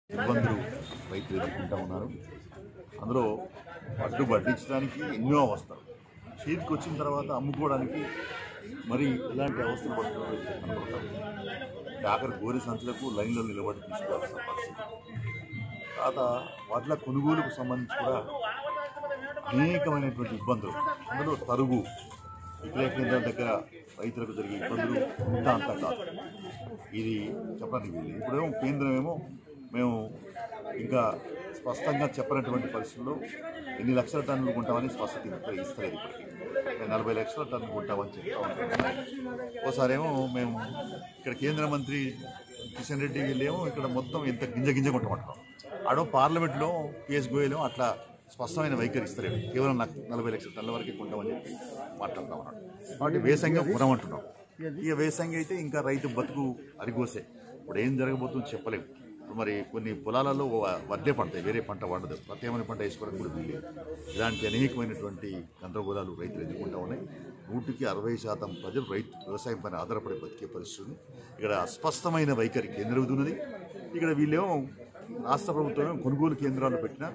ఇబ్బందులు రైతులు ఎదుర్కొంటా ఉన్నారు అందులో వడ్డు వడ్డించడానికి ఎన్నో అవస్థలు చేతికి వచ్చిన తర్వాత అమ్ముకోవడానికి మరి ఇలాంటి అవస్థలు పడుతున్నారు కనబడతాం ఆఖరి గోరి సంచులకు లైన్లో నిలబడి తీసుకోవాల్సిన పరిస్థితి తర్వాత వడ్ల కొనుగోలుకు సంబంధించి కూడా అనేకమైనటువంటి ఇబ్బందులు అందులో తరుగు విక్రయ కేంద్రాల దగ్గర రైతులకు జరిగే ఇబ్బందులు ఇంత అంతా కాదు ఇది చెప్పడానికి వీలు ఇప్పుడేమో కేంద్రం ఏమో మేము ఇంకా స్పష్టంగా చెప్పనటువంటి పరిస్థితుల్లో ఎన్ని లక్షల టన్నులు కొంటామని స్పష్టత ఇక్కడ ఇస్తలేదు ఇప్పటికీ మేము నలభై లక్షల టన్నులు కొంటామని చెప్తా ఉంటాం ఓసారి ఏమో మేము ఇక్కడ కేంద్ర మంత్రి కిషన్ రెడ్డి వీళ్ళేమో ఇక్కడ మొత్తం ఎంత గింజ గింజ కొంటామంటున్నాం ఆడో పార్లమెంట్లో పిఎస్ గోయల్ అట్లా స్పష్టమైన వైఖరి ఇస్తలేడు కేవలం నాకు నలభై లక్షల టన్నుల వరకు కొంటామని చెప్పి మాట్లాడుతా ఉన్నాడు కాబట్టి వేసంగా కొనమంటున్నాం ఇక వేసంగి అయితే ఇంకా రైతు బతుకు అరిగోసే ఇప్పుడు ఏం జరగబోతుందో చెప్పలేము ఇప్పుడు మరి కొన్ని పొలాలలో వ- వడ్లే పండుతాయి వేరే పంట పండదు ప్రత్యేకమైన పంట వేసుకోవడానికి కూడా వీలు లేదు. ఇలాంటి అనేకమైనటువంటి గందరగోళాలు రైతులు ఎదుర్కొంటా ఉన్నాయి నూటికి అరవై శాతం ప్రజలు రైతు వ్యవసాయం పైన ఆధారపడి బతికే పరిస్థితి ఉంది ఇక్కడ అస్పష్టమైన వైఖరి కేంద్రం ఉన్నది ఇక్కడ వీళ్ళేమో రాష్ట్ర ప్రభుత్వం కొనుగోలు కేంద్రాలు పెట్టినా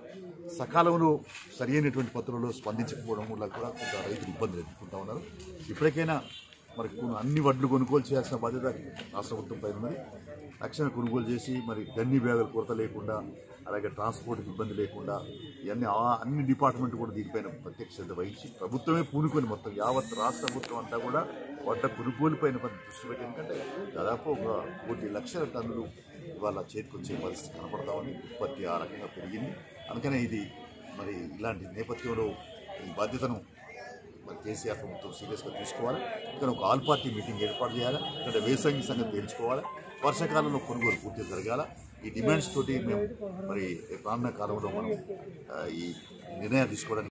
సకాలంలో సరైనటువంటి పత్రంలో స్పందించకపోవడం వల్ల కూడా కొంత రైతులు ఇబ్బందులు ఎదుర్కొంటా ఉన్నారు ఇప్పటికైనా మరి కొన్ని అన్ని వడ్లు కొనుగోలు చేయాల్సిన బాధ్యత రాష్ట్ర ప్రభుత్వం పైన ఉన్నది తక్షణ కొనుగోలు చేసి మరి గన్ని బ్యాగుల కొరత లేకుండా అలాగే ట్రాన్స్పోర్ట్కి ఇబ్బంది లేకుండా ఇవన్నీ ఆ- అన్ని డిపార్ట్మెంట్ కూడా దీనిపైన ప్రత్యేక శ్రద్ధ వహించి ప్రభుత్వమే పూనుకొని మొత్తం యావత్ రాష్ట్ర ప్రభుత్వం అంతా కూడా వడ్ల కొనుగోలు పైన కొంత దృష్టి పెట్టి ఎందుకంటే దాదాపు ఒక కోటి లక్షల టన్నులు ఇవాళ చేతికొచ్చే పరిస్థితి కనపడతామని ఉత్పత్తి ఆ రకంగా పెరిగింది అందుకనే ఇది మరి ఇలాంటి నేపథ్యంలో ఈ బాధ్యతను మరి కేసీఆర్ ప్రభుత్వం సీరియస్గా తీసుకోవాలి ఇక్కడ ఒక ఆల్ పార్టీ మీటింగ్ ఏర్పాటు చేయాలి ఇక్కడ వేసంగి సంగతి తెలుసుకోవాలి వర్షాకాలంలో కొనుగోలు పూర్తిగా జరగాల ఈ డిమాండ్స్ తోటి మేము మరి రానున్న కాలంలో మనం ఆ, ఈ నిర్ణయాలు తీసుకోవడానికి